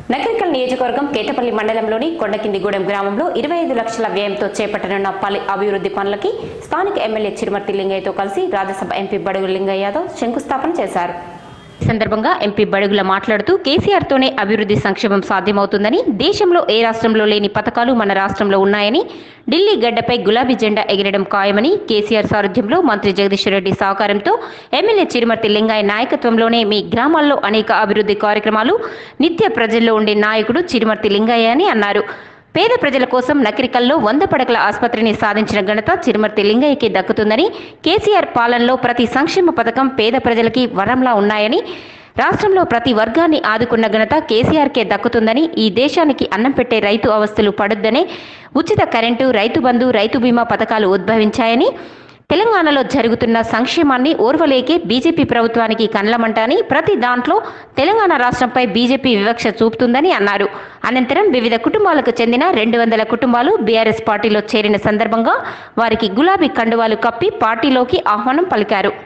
నగరికల్ నియోజకవర్గం కేతపల్లి మండలంలోని కొండకిందిగూడెం గ్రామంలో ఇరవై ఐదు లక్షల వ్యయంతో చేపట్టనున్న పలు అభివృద్ధి పనులకి స్థానిక ఎమ్మెల్యే చిరుమర్తి లింగయ్యతో కలిసి రాజ్యసభ ఎంపీ బడుగు లింగయ్య యాదవ్ శంకుస్థాపన చేశారు ఈ సందర్భంగా ఎంపీ బడుగుల మాట్లాడుతూ కేసీఆర్ తోనే అభివృద్ధి సంక్షేమం సాధ్యమవుతుందని దేశంలో ఏ రాష్ట్రంలో లేని పథకాలు మన రాష్ట్రంలో ఉన్నాయని ఢిల్లీ గడ్డపై గులాబీ జెండా ఎగిరడం ఖాయమని కేసీఆర్ సారథ్యంలో మంత్రి జగదీశ్వర్ రెడ్డి సహకారంతో ఎమ్మెల్యే చిరుమర్తి లింగయ్య నాయకత్వంలోనే మీ గ్రామాల్లో అనేక అభివృద్ధి కార్యక్రమాలు నిత్య ప్రజల్లో ఉండే నాయకుడు చిరుమర్తి లింగయ్య అని అన్నారు పేద ప్రజల కోసం నకిరికల్లో వంద పడకల ఆసుపత్రిని సాధించిన ఘనత చిరుమర్తి లింగయ్యకి దక్కుతుందని కేసీఆర్ పాలనలో ప్రతి సంక్షేమ పథకం పేద ప్రజలకి వరంలా ఉన్నాయని రాష్ట్రంలో ప్రతి వర్గాన్ని ఆదుకున్న ఘనత కేసీఆర్కే దక్కుతుందని ఈ దేశానికి అన్నం పెట్టే రైతు అవస్థలు పడొద్దనే ఉచిత కరెంటు రైతు బంధు రైతు బీమా పథకాలు ఉద్భవించాయని తెలంగాణలో జరుగుతున్న సంక్షేమాన్ని ఓర్వలేకే బీజేపీ ప్రభుత్వానికి కండ్లమంటాని ప్రతి దాంట్లో తెలంగాణ రాష్ట్రంపై బీజేపీ వివక్ష చూపుతుందని అన్నారు అనంతరం వివిధ కుటుంబాలకు చెందిన రెండు వందల కుటుంబాలు బీఆర్ఎస్ పార్టీలో చేరిన సందర్భంగా వారికి గులాబీ కండువాలు కప్పి పార్టీలోకి ఆహ్వానం పలికారు